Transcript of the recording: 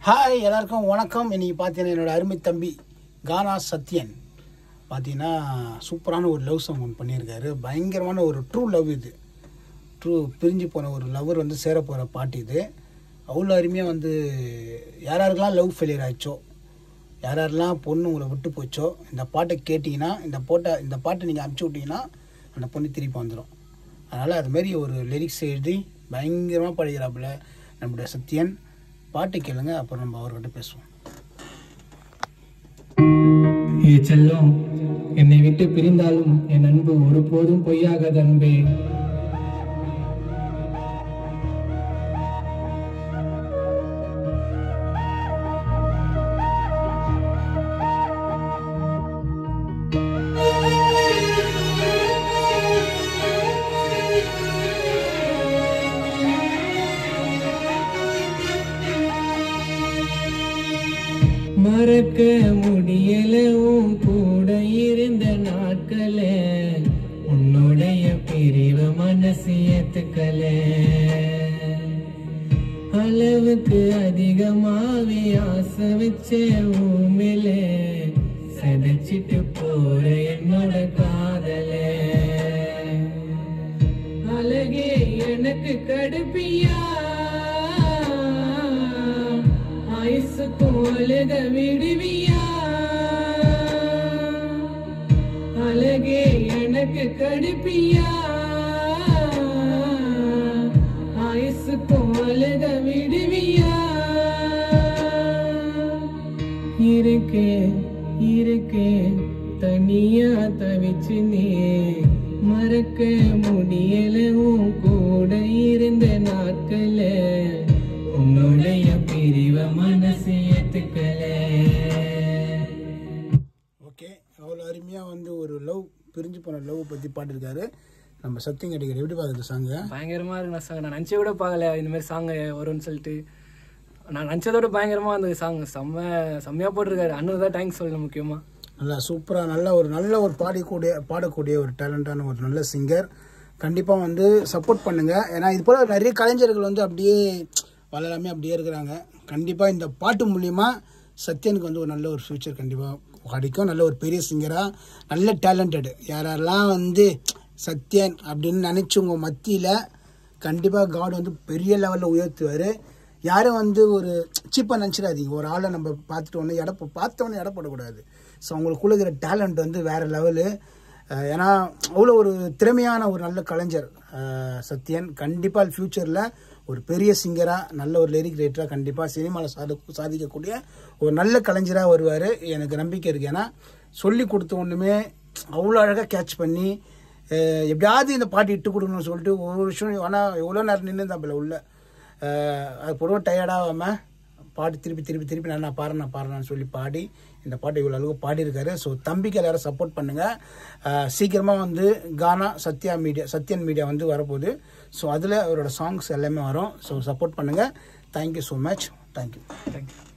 hi எல்லாருக்கும் வணக்கம் இன்னைக்கு பார்த்தீங்கன்னா என்னோட அருமை தம்பி கானா சத்யன் பார்த்தீங்கன்னா சூப்பரான ஒரு லவ் சாங் ஒன்று பண்ணியிருக்காரு பயங்கரமான ஒரு ட்ரூ லவ் இது ட்ரூ பிரிஞ்சு போன ஒரு லவ்வர் வந்து சேர போகிற பாட்டு இது அவ்வளோ அருமையாக வந்து யார் யாருக்கெல்லாம் லவ் ஃபெயிலியர் ஆச்சோ யார் யாரெல்லாம் பொண்ணு உங்களை விட்டு போச்சோ இந்த பாட்டை கேட்டிங்கன்னா இந்த போட்டை இந்த பாட்டை நீங்கள் அனுப்பிச்சி விட்டீங்கன்னா அந்த பொண்ணு திருப்பி வந்துடும் அதனால் அதுமாரி ஒரு லிரிக்ஸ் எழுதி பயங்கரமாக படிக்கிறாப்புல நம்முடைய சத்யன் பாட்டு கேளுங்க அப்புறம் நம்ம அவர்கிட்ட பேசுவோம் ஏ செல்லம் என்னை விட்டு பிரிந்தாலும் என் அன்பு ஒருபோதும் பொய்யாகாத அன்பே மறக்க முடியல உன் கூட இருந்த நாட்களே உன்னுடைய பிரிவ மனசு ஏத்துக்கல அளவுக்கு அதிகமாவே ஆசை வச்ச உண்மையில சதைச்சிட்டு போற என்னோட காதலே அழகே எனக்கு கடுப்பியா ஆயுசுக்கும் அழுக விடுவியா அழகே எனக்கு கடுப்பியா ஆயுசுக்கும் அழுக விடுவியா இருக்கு இருக்கு தனியா தவிச்சு நீ மறக்க முடியல உன் கூட இருந்த நாட்கள உன்னுடைய பிரிவ மனசு ஏத்துக்கல ஓகே அவ்வளோ அருமையாக வந்து ஒரு லவ் பிரிஞ்சு போன லவ் பற்றி பாடிருக்காரு நம்ம சத்தியம் கட்டிக்கிற எப்படி பார்க்குறது சாங்க பயங்கரமா இருக்கு நான் சாங் நான் நினச்சே கூட பார்க்கல இந்த மாதிரி சாங் வரும்னு சொல்லிட்டு நான் நினச்சதோட பயங்கரமா அந்த சாங் செம்ம செம்மையா போட்டிருக்காரு அண்ணன் தான் தேங்க்ஸ் சொல்லணும் முக்கியமா நல்லா சூப்பராக நல்ல ஒரு நல்ல ஒரு பாடக்கூடிய பாடக்கூடிய ஒரு டேலண்டான ஒரு நல்ல சிங்கர் கண்டிப்பாக வந்து சப்போர்ட் பண்ணுங்கள் ஏன்னா இது போல் நிறைய கலைஞர்கள் வந்து அப்படியே வளராமே அப்படியே இருக்கிறாங்க கண்டிப்பாக இந்த பாட்டு மூலிமா சத்யனுக்கு வந்து ஒரு நல்ல ஒரு ஃப்யூச்சர் கண்டிப்பாக கிடைக்கும் நல்ல ஒரு பெரிய சிங்கராக நல்ல டேலண்டட் யாரெல்லாம் வந்து சத்யன் அப்படின்னு நினச்சி உங்கள் மத்தியில் கண்டிப்பாக காட் வந்து பெரிய லெவலில் உயர்த்துவார் யாரும் வந்து ஒரு சீப்பாக நினச்சிடாதீங்க ஒரு ஆளை நம்ம பார்த்துட்டு ஒன்று எடை பார்த்தோன்னே எடை போடக்கூடாது ஸோ அவங்களுக்குள்ள இருக்கிற டேலண்ட் வந்து வேறு லெவலு ஏன்னா அவ்வளோ ஒரு திறமையான ஒரு நல்ல கலைஞர் அஹ், சத்யன் கண்டிப்பாக ஃப்யூச்சரில் ஒரு பெரிய சிங்கராக நல்ல ஒரு லிரிக் ரைட்டராக கண்டிப்பாக சினிமாவில் சாதி சாதிக்கக்கூடிய ஒரு நல்ல கலைஞராக வருவார் எனக்கு நம்பிக்கை இருக்குது ஏன்னா சொல்லி கொடுத்த ஒன்றுமே அவ்வளோ அழகாக கேட்ச் பண்ணி அஹ், எப்படியாவது இந்த பாட்டு இட்டு கொடுக்கணும்னு சொல்லிட்டு ஒவ்வொரு விஷயம் ஆனால் எவ்வளோ நேரம் நின்று தான் உள்ள அஹ், அது பொதுவாக டயர்டாகாமல் பாட்டு திருப்பி திருப்பி திருப்பி நான் நான் பாரு நான் பாருன்னு சொல்லி பாடி இந்த பாட்டு இவ்வளோ அளவுக்கு பாடியிருக்காரு ஸோ தம்பிக்கு எல்லாரும் சப்போர்ட் பண்ணுங்கள் சீக்கிரமாக வந்து கானா சத்யா மீடியா சத்யன் மீடியா வந்து வரப்போகுது ஸோ அதில் அவரோட சாங்ஸ் எல்லாமே வரும் ஸோ சப்போர்ட் பண்ணுங்கள் thank you so much thank you thank you